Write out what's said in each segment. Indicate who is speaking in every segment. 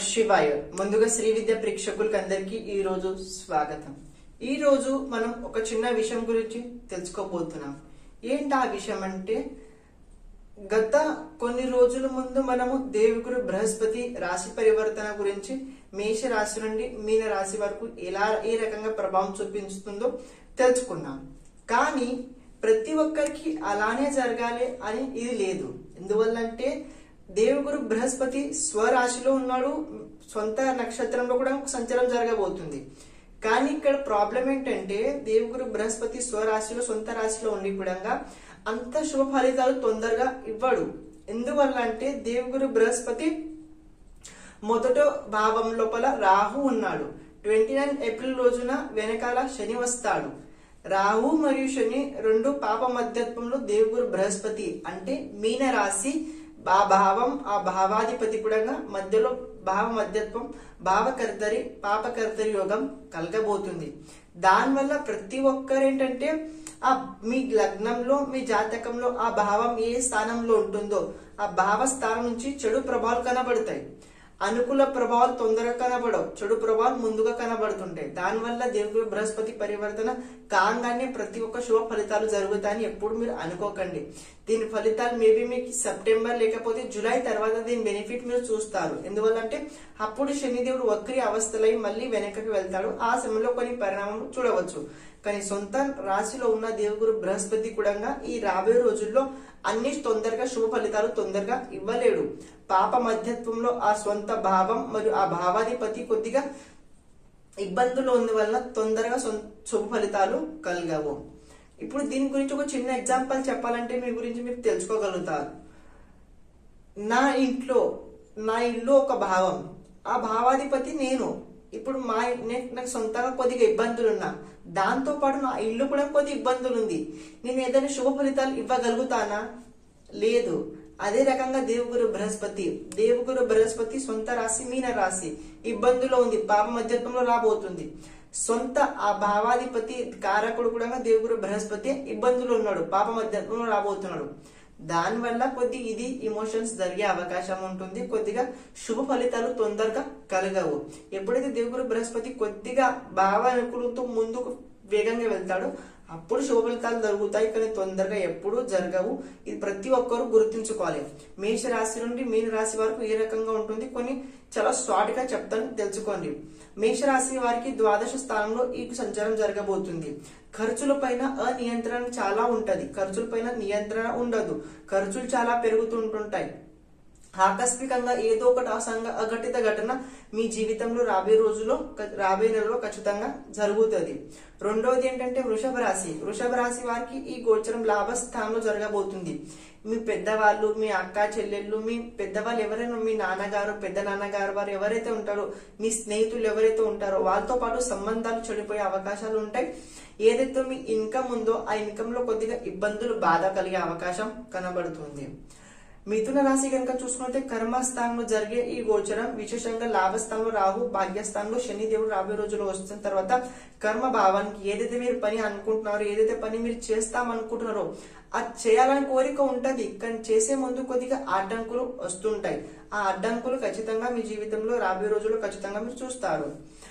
Speaker 1: శివాయ ముందుగా శ్రీ విద్య ప్రేక్షకులకి అందరికీ ఈ రోజు స్వాగతం ఈ రోజు మనం ఒక చిన్న విషయం గురించి తెలుసుకోబోతున్నాం ఏంటి ఆ విషయం అంటే గత కొన్ని రోజుల ముందు మనము దేవుగురు బృహస్పతి రాశి పరివర్తన గురించి మేష రాశి నుండి మీన రాశి వరకు ఎలా ఏ రకంగా ప్రభావం చూపించుతుందో తెలుసుకున్నాం కానీ ప్రతి ఒక్కరికి అలానే జరగాలి అని ఇది లేదు ఎందువల్లంటే దేవుగురు బృహస్పతి స్వరాశిలో ఉన్నాడు సొంత నక్షత్రంలో కూడా సంచారం జరగబోతుంది కానీ ఇక్కడ ప్రాబ్లం ఏంటంటే దేవుగురు బృహస్పతి స్వరాశిలో సొంత రాశిలో ఉండి కూడా అంత శుభ ఫలితాలు తొందరగా ఇవ్వడు ఎందువల్ల అంటే దేవుగురు బృహస్పతి మొదట భావం లోపల రాహు ఉన్నాడు ట్వంటీ నైన్ ఏప్రిల్ రోజున వెనకాల శని వస్తాడు రాహు మరియు శని రెండు పాప మధ్యత్వంలో దేవుగురు బృహస్పతి అంటే మీన రాశి ఆ భావం ఆ భావాధిపతి కూడా మధ్యలో భావ మధ్యత్వం భావకర్తరి పాపకర్తరి యోగం కలగబోతుంది దానివల్ల ప్రతి ఒక్కరు ఏంటంటే ఆ మీ లగ్నంలో మీ జాతకంలో ఆ భావం ఏ స్థానంలో ఉంటుందో ఆ భావ స్థానం నుంచి చెడు ప్రభావాలు కనబడతాయి అనుకూల ప్రభావాలు తొందరగా కనబడవు చెడు ప్రభావాలు ముందుగా కనబడుతుంటాయి దానివల్ల దేవుడు బృహస్పతి పరివర్తన కాగానే ప్రతి ఒక్క శుభ ఫలితాలు జరుగుతాయని ఎప్పుడు మీరు అనుకోకండి దీని ఫలితాలు మేబీ మీకు సెప్టెంబర్ లేకపోతే జూలై తర్వాత దీని బెనిఫిట్ మీరు చూస్తారు ఎందువల్లంటే అప్పుడు శనిదేవుడు వక్రి అవస్థలై మళ్ళీ వెనకకి వెళ్తాడు ఆ సమయంలో కొన్ని పరిణామం చూడవచ్చు కానీ సొంత రాశిలో ఉన్న దేవుగురు బృహస్పతి కూడా ఈ రాబోయే రోజుల్లో అన్ని తొందరగా శుభ ఫలితాలు తొందరగా ఇవ్వలేడు పాప మధ్యత్వంలో ఆ సొంత భావం మరియు ఆ భావాధిపతి కొద్దిగా ఇబ్బందులు ఉంది వల్ల తొందరగా సొం- శుభ ఫలితాలు కలగవు ఇప్పుడు దీని గురించి ఒక చిన్న ఎగ్జాంపుల్ చెప్పాలంటే మీ గురించి మీరు తెలుసుకోగలుగుతారు నా ఇంట్లో నా ఇల్లు ఒక భావం ఆ భావాధిపతి నేను ఇప్పుడు మా నే- నాకు సొంతంగా కొద్దిగా ఇబ్బందులు ఉన్నా దాంతో పాటు నా ఇల్లు కూడా కొద్ది ఇబ్బందులు ఉంది నేను ఏదైనా శుభ ఫలితాలు ఇవ్వగలుగుతానా లేదు అదే రకంగా దేవుగురు బృహస్పతి దేవుగురు బృహస్పతి సొంత రాశి మీన రాశి ఇబ్బందులో ఉంది పాప మధ్యత్వంలో రాబోతుంది సొంత ఆ భావాధిపతి కారకుడు కూడా దేవుగురు బృహస్పతి ఇబ్బందులు ఉన్నాడు పాప మధ్యత్వంలో రాబోతున్నాడు దానివల్ల కొద్ది ఇది ఇమోషన్స్ జరిగే అవకాశం ఉంటుంది కొద్దిగా శుభ ఫలితాలు తొందరగా కలగవు ఎప్పుడైతే దేవుగురు బృహస్పతి కొద్దిగా భావానుకూలతో ముందుకు వేగంగా వెళ్తాడో అప్పుడు శుభ ఫలితాలు జరుగుతాయి కానీ తొందరగా ఎప్పుడూ జరగవు ఇది ప్రతి ఒక్కరూ గుర్తుంచుకోవాలి మేష రాశి నుండి మీన రాశి వరకు ఏ రకంగా ఉంటుంది కొన్ని చాలా షార్ట్ గా చెప్తాను తెలుసుకోండి మేషరాశి వారికి ద్వాదశ స్థానంలో ఈ సంచారం జరగబోతుంది ఖర్చుల పైన అనియంత్రణ చాలా ఉంటది ఖర్చుల పైన నియంత్రణ ఉండదు ఖర్చులు చాలా పెరుగుతుంటుంటాయి ఆకస్మికంగా ఏదో ఒకటి అసంగ అఘటిత ఘటన మీ జీవితంలో రాబోయే రోజుల్లో క- రాబోయే నెలలో ఖచ్చితంగా జరుగుతుంది రెండవది ఏంటంటే వృషభ రాశి వృషభ రాశి వారికి ఈ గోచరం లాభస్థానంలో జరగబోతుంది మీ పెద్దవాళ్ళు మీ అక్క చెల్లెళ్ళు మీ పెద్దవాళ్ళు ఎవరైనా మీ నాన్నగారు పెద్ద నాన్నగారు వారు ఎవరైతే ఉంటారో మీ స్నేహితులు ఎవరైతే ఉంటారో వాళ్ళతో పాటు సంబంధాలు చెడిపోయే అవకాశాలు ఉంటాయి ఏదైతే మీ ఇన్కమ్ ఉందో ఆ ఇన్కమ్ లో కొద్దిగా ఇబ్బందులు బాధ కలిగే అవకాశం కనబడుతుంది మిథున రాశి కనుక చూసుకుంటే కర్మస్థానంలో జరిగే ఈ గోచరం విశేషంగా లాభస్థానంలో రాహు భాగ్యస్థానంలో శని దేవుడు రాబోయే రోజుల్లో వస్తున్న తర్వాత కర్మ భావానికి ఏదైతే మీరు పని అనుకుంటున్నారో ఏదైతే పని మీరు చేస్తామనుకుంటున్నారో అది చేయాలని కోరిక ఉంటది కానీ చేసే ముందు కొద్దిగా అడ్డంకులు వస్తుంటాయి ఆ అడ్డంకులు ఖచ్చితంగా మీ జీవితంలో రాబోయే రోజుల్లో ఖచ్చితంగా మీరు చూస్తారు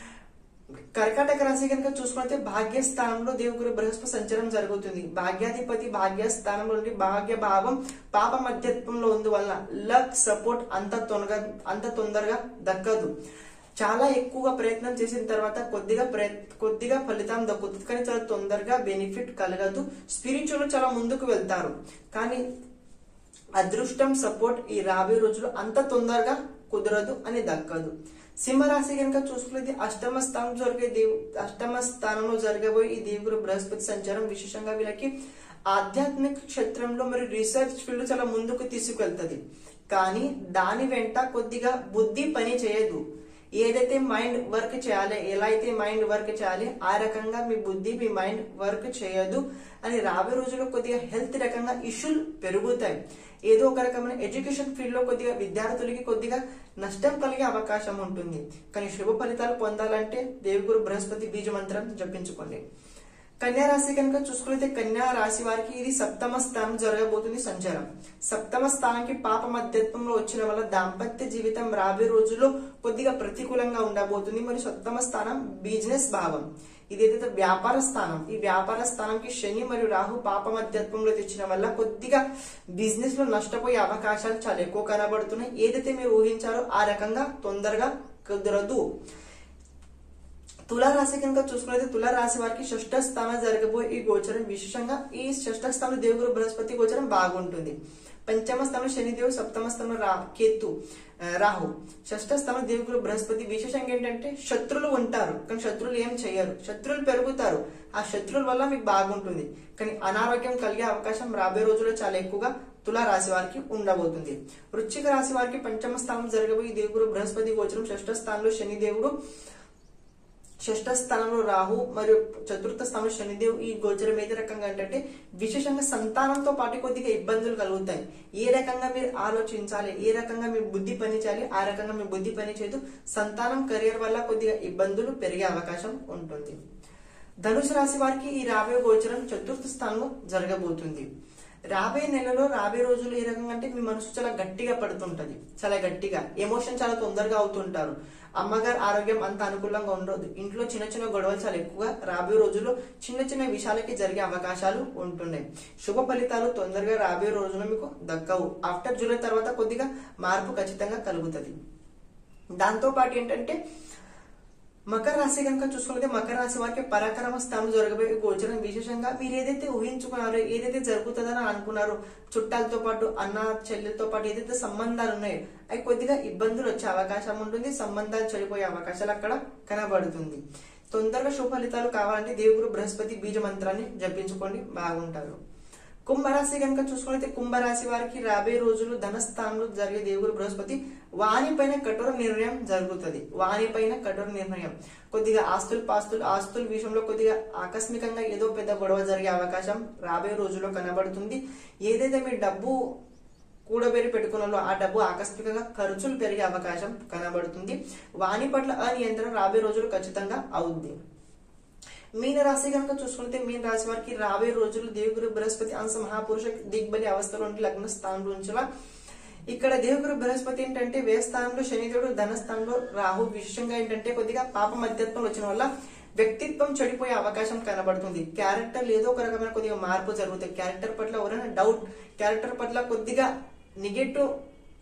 Speaker 1: కర్కాటక రాశి కనుక చూసుకుంటే భాగ్యస్థానంలో దేవుగురు బృహస్పతి సంచారం జరుగుతుంది భాగ్యాధిపతి భాగ్యస్థానం నుండి భాగ్య భావం పాప మధ్యత్వంలో ఉంది వల్ల లక్ సపోర్ట్ అంత తొందరగా అంత తొందరగా దక్కదు చాలా ఎక్కువగా ప్రయత్నం చేసిన తర్వాత కొద్దిగా ప్రయత్ కొద్దిగా ఫలితం దక్కుతుంది కానీ చాలా తొందరగా బెనిఫిట్ కలగదు స్పిరిచువల్ చాలా ముందుకు వెళ్తారు కానీ అదృష్టం సపోర్ట్ ఈ రాబోయే రోజులు అంత తొందరగా కుదరదు అని దక్కదు సింహరాశి కనుక చూసుకునేది అష్టమ స్థానం జరిగే దేవు అష్టమ స్థానంలో జరగబోయే ఈ దేవుగురు బృహస్పతి సంచారం విశేషంగా వీళ్ళకి ఆధ్యాత్మిక క్షేత్రంలో మరి రీసెర్చ్ ఫీల్డ్ చాలా ముందుకు తీసుకెళ్తది కానీ దాని వెంట కొద్దిగా బుద్ధి పని చేయదు ఏదైతే మైండ్ వర్క్ చేయాలి ఎలా అయితే మైండ్ వర్క్ చేయాలి ఆ రకంగా మీ బుద్ధి మీ మైండ్ వర్క్ చేయదు అని రాబోయే రోజుల్లో కొద్దిగా హెల్త్ రకంగా ఇష్యూలు పెరుగుతాయి ఏదో ఒక రకమైన ఎడ్యుకేషన్ ఫీల్డ్ లో కొద్దిగా విద్యార్థులకి కొద్దిగా నష్టం కలిగే అవకాశం ఉంటుంది కానీ శుభ ఫలితాలు పొందాలంటే దేవుగురు బృహస్పతి బీజ మంత్రం జపించుకోండి కన్యా రాశి కనుక చూసుకుంటే కన్యా రాశి వారికి ఇది సప్తమ స్థానం జరగబోతుంది సంచారం సప్తమ స్థానానికి పాప మధ్యత్వంలో వచ్చిన వల్ల దాంపత్య జీవితం రాబోయే రోజుల్లో కొద్దిగా ప్రతికూలంగా ఉండబోతుంది మరియు సప్తమ స్థానం బిజినెస్ భావం ఇదేదైతే వ్యాపార స్థానం ఈ వ్యాపార స్థానంకి శని మరియు రాహు పాప మధ్యత్వంలో తెచ్చిన వల్ల కొద్దిగా బిజినెస్ లో నష్టపోయే అవకాశాలు చాలా ఎక్కువ కనబడుతున్నాయి ఏదైతే మీరు ఊహించారో ఆ రకంగా తొందరగా కుదరదు తులారాశి కనుక చూసుకున్నైతే తులారాశి వారికి షష్ఠ స్థానం జరగబోయే ఈ గోచరం విశేషంగా ఈ షష్ఠ స్థానం దేవుడు బృహస్పతి గోచరం బాగుంటుంది పంచమ స్థానం శనిదేవుడు సప్తమ స్థానం రా కేతు ఆ, రాహు షష్ఠ స్థానం దేవుడు బృహస్పతి విశేషంగా ఏంటంటే శత్రులు ఉంటారు కానీ శత్రులు ఏం చేయరు శత్రులు పెరుగుతారు ఆ శత్రువుల వల్ల మీకు బాగుంటుంది కానీ అనారోగ్యం కలిగే అవకాశం రాబోయే రోజుల్లో చాలా ఎక్కువగా తులా రాశి వారికి ఉండబోతుంది వృశ్చిక రాశి వారికి పంచమ స్థానం జరగబోయే దేవుడు బృహస్పతి గోచరం షష్ఠ స్థానంలో శనిదేవుడు షష్ఠ స్థానంలో రాహు మరియు చతుర్థ స్థానంలో శనిదేవ్ ఈ గోచరం ఏది రకంగా ఏంటంటే విశేషంగా సంతానంతో పాటు కొద్దిగా ఇబ్బందులు కలుగుతాయి ఏ రకంగా మీరు ఆలోచించాలి ఏ రకంగా మీ బుద్ధి పని చేయాలి ఆ రకంగా మీ బుద్ధి పని చేయదు సంతానం కెరియర్ వల్ల కొద్దిగా ఇబ్బందులు పెరిగే అవకాశం ఉంటుంది ధనుసు రాశి వారికి ఈ రాబోయే గోచరం చతుర్థ స్థానంలో జరగబోతుంది రాబోయే నెలలో రాబోయే రోజులు ఏ రకంగా అంటే మీ మనసు చాలా గట్టిగా పడుతుంటది చాలా గట్టిగా ఎమోషన్ చాలా తొందరగా అవుతుంటారు అమ్మగారి ఆరోగ్యం అంత అనుకూలంగా ఉండదు ఇంట్లో చిన్న చిన్న గొడవలు చాలా ఎక్కువగా రాబోయే రోజుల్లో చిన్న చిన్న విషయాలకి జరిగే అవకాశాలు ఉంటున్నాయి శుభ ఫలితాలు తొందరగా రాబోయే రోజుల్లో మీకు దక్కవు ఆఫ్టర్ జూలై తర్వాత కొద్దిగా మార్పు ఖచ్చితంగా కలుగుతుంది దాంతో పాటు ఏంటంటే మకర రాశి కనుక చూసుకుంటే మకర రాశి వారికి పరాక్రమ స్థానం జరగబోయే గోచరం విశేషంగా మీరు ఏదైతే ఊహించుకున్నారో ఏదైతే జరుగుతుందని అనుకున్నారో చుట్టాలతో పాటు అన్న చెల్లెలతో పాటు ఏదైతే సంబంధాలు ఉన్నాయో అవి కొద్దిగా ఇబ్బందులు వచ్చే అవకాశం ఉంటుంది సంబంధాలు చెడిపోయే అవకాశాలు అక్కడ కనబడుతుంది తొందరగా శుభ ఫలితాలు కావాలంటే దేవుడు బృహస్పతి బీజ మంత్రాన్ని జపించుకోండి బాగుంటారు కుంభరాశి కనుక చూసుకుంటే కుంభరాశి వారికి రాబోయే రోజులు ధనస్థానంలో జరిగే దేవుడు బృహస్పతి వానిపైన కఠోర నిర్ణయం జరుగుతుంది వానిపైన కఠోర నిర్ణయం కొద్దిగా ఆస్తులు పాస్తులు ఆస్తుల విషయంలో కొద్దిగా ఆకస్మికంగా ఏదో పెద్ద గొడవ జరిగే అవకాశం రాబోయే రోజుల్లో కనబడుతుంది ఏదైతే మీ డబ్బు కూడబెరి పెట్టుకున్నారో ఆ డబ్బు ఆకస్మికంగా ఖర్చులు పెరిగే అవకాశం కనబడుతుంది వాని పట్ల అనియంత్రణ రాబోయే రోజులు ఖచ్చితంగా అవుద్ది మీన రాశి కనుక చూసుకుంటే మీన రాశి వారికి రాబోయే రోజులు దేవుగురు బృహస్పతి అంశ మహాపురుష దిగ్బలి అవస్థలో ఉంటే లగ్న స్థానంలో ఉంచలా ఇక్కడ దేవుగురు బృహస్పతి ఏంటంటే వ్యయ స్థానంలో శనిదేవుడు ధన స్థానంలో రాహు విశేషంగా ఏంటంటే కొద్దిగా పాప మధ్యత్వం వచ్చిన వల్ల వ్యక్తిత్వం చెడిపోయే అవకాశం కనబడుతుంది క్యారెక్టర్ ఏదో ఒక రకమైన కొద్దిగా మార్పు జరుగుతుంది క్యారెక్టర్ పట్ల ఎవరైనా డౌట్ క్యారెక్టర్ పట్ల కొద్దిగా నెగటివ్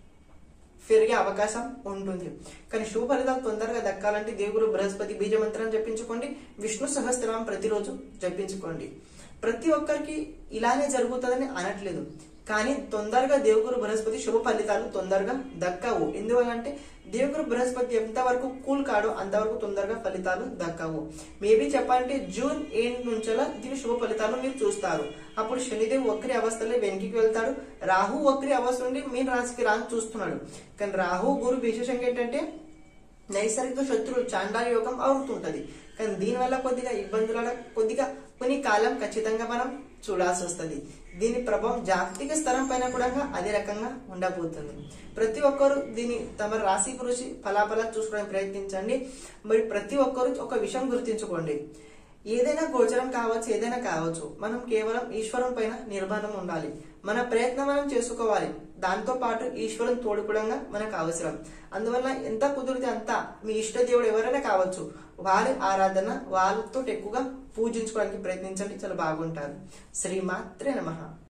Speaker 1: పెరిగే అవకాశం ఉంటుంది కానీ శుభ ఫలితాలు తొందరగా దక్కాలంటే దేవుడు బృహస్పతి బీజ మంత్రం జపించుకోండి విష్ణు సహస్రనామం ప్రతిరోజు జపించుకోండి ప్రతి ఒక్కరికి ఇలానే జరుగుతుందని అనట్లేదు కానీ తొందరగా దేవుగురు బృహస్పతి శుభ ఫలితాలు తొందరగా దక్కవు ఎందువల్లంటే దేవుగురు బృహస్పతి ఎంతవరకు కూల్ కాడో అంతవరకు తొందరగా ఫలితాలు దక్కవు మేబీ చెప్పాలంటే జూన్ ఎండ్ నుంచెలా దీని శుభ ఫలితాలు మీరు చూస్తారు అప్పుడు శనిదేవ్ వక్రి అవస్థలో వెనక్కి వెళ్తాడు రాహు వక్రి అవస్థ నుండి మీన రాశికి రాని చూస్తున్నాడు కానీ రాహు గురు విశేషంగా ఏంటంటే నైసర్గిక శత్రువులు చాండాల యోగం అవుతుంటది కానీ దీనివల్ల కొద్దిగా ఇబ్బందుల కొద్దిగా కొన్ని కాలం ఖచ్చితంగా మనం చూడాల్సి వస్తుంది దీని ప్రభావం జాగతిక స్థలం పైన కూడా అదే రకంగా ఉండబోతుంది ప్రతి ఒక్కరు దీని తమ రాశి గురించి ఫలాఫలాలు చూసుకోవడానికి ప్రయత్నించండి మరి ప్రతి ఒక్కరు ఒక విషయం గుర్తించుకోండి ఏదైనా గోచరం కావచ్చు ఏదైనా కావచ్చు మనం కేవలం ఈశ్వరం పైన నిర్బంధం ఉండాలి మన ప్రయత్నం మనం చేసుకోవాలి దాంతో పాటు ఈశ్వరం తోడుకోవడంగా మనకు అవసరం అందువల్ల ఎంత కుదిరితే అంత మీ ఇష్ట దేవుడు ఎవరైనా కావచ్చు వారి ఆరాధన వాళ్ళతో ఎక్కువగా పూజించుకోవడానికి ప్రయత్నించండి చాలా బాగుంటారు శ్రీమాత్రే నమః